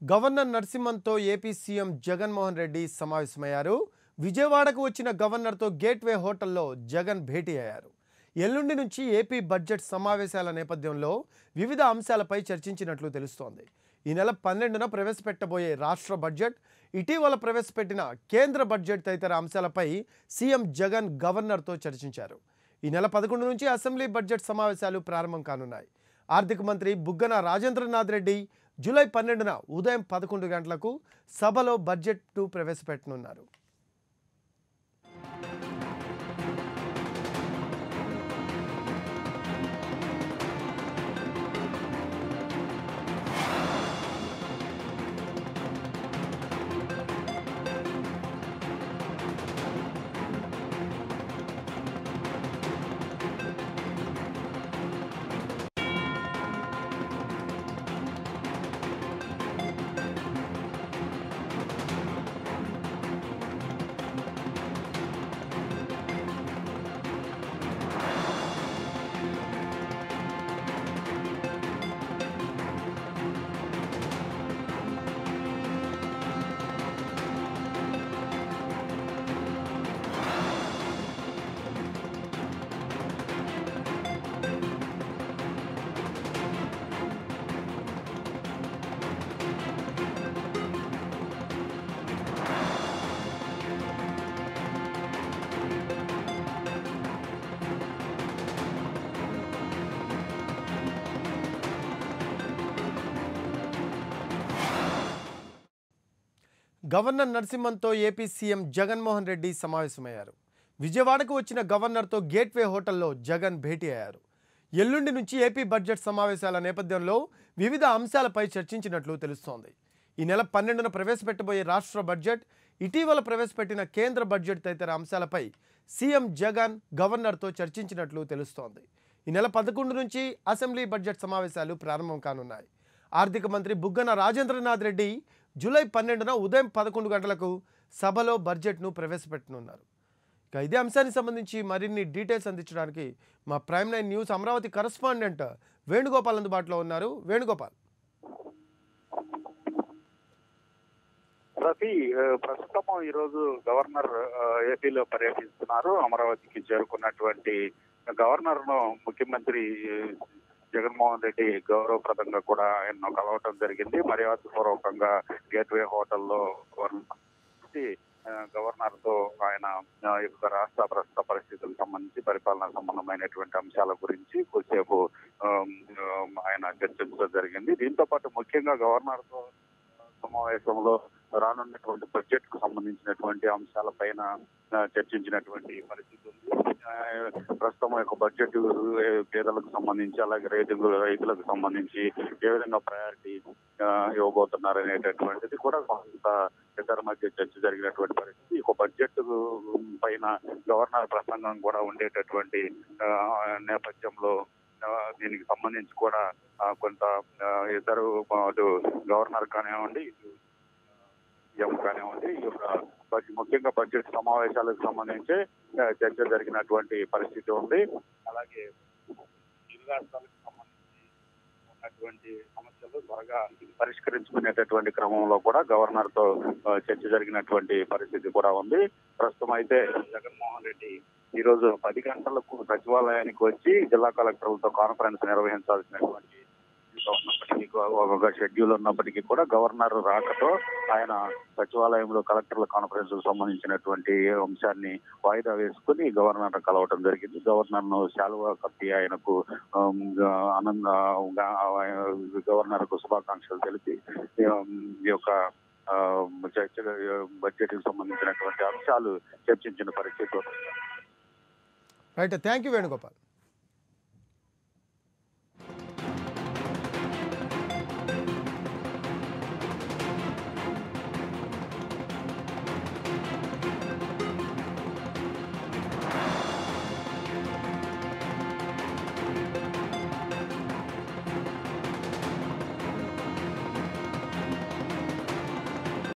Governor నరసింహన్తో AP CM Jaganmohan Reddy సమావేశమయ్యారు విజయవాడకు వచ్చిన గవర్నర్తో గేట్వే హోటల్లో జగన్ భేటీ అయ్యారు ఎల్లుండి నుంచి ఏపీ బడ్జెట్ సమావేశాల నేపథ్యంలో వివిధ అంశాలపై చర్చించినట్లు తెలుస్తోంది ఈ నెల పన్నెండున ప్రవేశపెట్టబోయే రాష్ట్ర బడ్జెట్ ఇటీవల ప్రవేశపెట్టిన కేంద్ర బడ్జెట్ తదితర అంశాలపై సీఎం జగన్ గవర్నర్తో చర్చించారు ఈ నెల పదకొండు నుంచి అసెంబ్లీ బడ్జెట్ సమావేశాలు ప్రారంభం కానున్నాయి ఆర్థిక మంత్రి బుగ్గన రాజేంద్రనాథ్ రెడ్డి జూలై పన్నెండున ఉదయం పదకొండు గంటలకు సభలో బడ్జెట్ను ప్రవేశపెట్టనున్నారు గవర్నర్ నరసింహన్తో ఏపీ సీఎం జగన్మోహన్ రెడ్డి సమావేశమయ్యారు విజయవాడకు వచ్చిన గవర్నర్తో గేట్వే హోటల్లో జగన్ భేటీ అయ్యారు ఎల్లుండి నుంచి ఏపీ బడ్జెట్ సమావేశాల నేపథ్యంలో వివిధ అంశాలపై చర్చించినట్లు తెలుస్తోంది ఈ నెల పన్నెండున ప్రవేశపెట్టబోయే రాష్ట్ర బడ్జెట్ ఇటీవల ప్రవేశపెట్టిన కేంద్ర బడ్జెట్ తదితర అంశాలపై సీఎం జగన్ గవర్నర్తో చర్చించినట్లు తెలుస్తోంది ఈ నెల పదకొండు నుంచి అసెంబ్లీ బడ్జెట్ సమావేశాలు ప్రారంభం కానున్నాయి ఆర్థిక మంత్రి బుగ్గన రాజేంద్రనాథ్ రెడ్డి జూలై పన్నెండున ఉదయం పదకొండు గంటలకు సభలో బడ్జెట్ను ప్రవేశపెట్టనున్నారు ఇక ఇదే అంశానికి సంబంధించి మరిన్ని డీటెయిల్స్ అందించడానికి మా Prime nine news Amaravati correspondent Venugopal అందుబాటులో ఉన్నారు వేణుగోపాల్ రఫీ ఆ, ప్రస్తుతం ఈ రోజు గవర్నర్ ఆ, ఏపీలో పర్యటిస్తున్నారు అమరావతికి చేరుకున్నటువంటి గవర్నర్ ను ముఖ్యమంత్రి ఆ, జగన్మోహన్ రెడ్డి గౌరవప్రదంగా కూడా ఎన్నో కలవటం జరిగింది మర్యాద పూర్వకంగా గేట్వే హోటల్లో గవర్నర్ తో ఆయన ఆ, ఈ యొక్క రాష్ట్ర ప్రస్తుత పరిస్థితులకు సంబంధించి పరిపాలన సంబంధమైనటువంటి అంశాల గురించి కొద్దిసేపు ఆమ్, ఆమ్, ఆయన చర్చించడం జరిగింది దీంతో పాటు ముఖ్యంగా గవర్నర్ తో సమావేశంలో రానున్నటువంటి బడ్జెట్ కు సంబంధించినటువంటి అంశాలపైన ఆ, చర్చించినటువంటి పరిస్థితి ఉంది ఆ, ప్రస్తుతం యొక్క బడ్జెట్ ఏ, పేదలకు సంబంధించి అలాగే రైతులు రైతులకు సంబంధించి ఏ విధంగా ప్రయారిటీ ఇవ్వబోతున్నారు అనేటటువంటిది కూడా కొంత ఇద్దరి మధ్య చర్చ జరిగినటువంటి పరిస్థితి ఒక బడ్జెట్ పైన గవర్నర్ ప్రసంగం కూడా ఉండేటటువంటి ఆ, నేపథ్యంలో ఆ, దీనికి సంబంధించి కూడా ఆ, కొంత ఆ, ఇద్దరు ఆ, అటు గవర్నర్ కానివ్వండి ఇటు సీఎం కానివ్వండి ఈ యొక్క బడ్జెట్- ముఖ్యంగా బడ్జెట్ సమావేశాలకు సంబంధించి ఆ, చర్చ జరిగినటువంటి పరిస్థితి ఉంది అలాగే ఇరు రాష్ట్రాలకు సంబంధించి ఉన్నటువంటి సమస్యలు త్వరగా పరిష్కరించుకునేటటువంటి క్రమంలో కూడా గవర్నర్ తో ఆ, చర్చ జరిగినటువంటి పరిస్థితి కూడా ఉంది ప్రస్తుతం అయితే జగన్మోహన్ రెడ్డి ఈ రోజు పది గంటలకు సచివాలయానికి వచ్చి జిల్లా కలెక్టర్లతో కాన్ఫరెన్స్ నిర్వహించాల్సినటువంటి ఉన్నప్పటికీ కూ- ఒక షెడ్యూల్ ఉన్నప్పటికీ కూడా గవర్నర్ రాకతో ఆయన సచివాలయంలో కలెక్టర్ల కాన్ఫరెన్స్ సంబంధించినటువంటి అంశాన్ని వాయిదా వేసుకుని గవర్నర్ కలవటం జరిగింది గవర్నర్ ను శాలువా కప్పి ఆయనకు ఆమ్, ఆనంద గవర్నర్ కు శుభాకాంక్షలు తెలిపి ఆమ్, ఈ యొక్క ఆ, చర్చ బడ్జెట్ కి సంబంధించినటువంటి అంశాలు చర్చించిన పరిస్థితి ఉంది. Right thank you Venugopal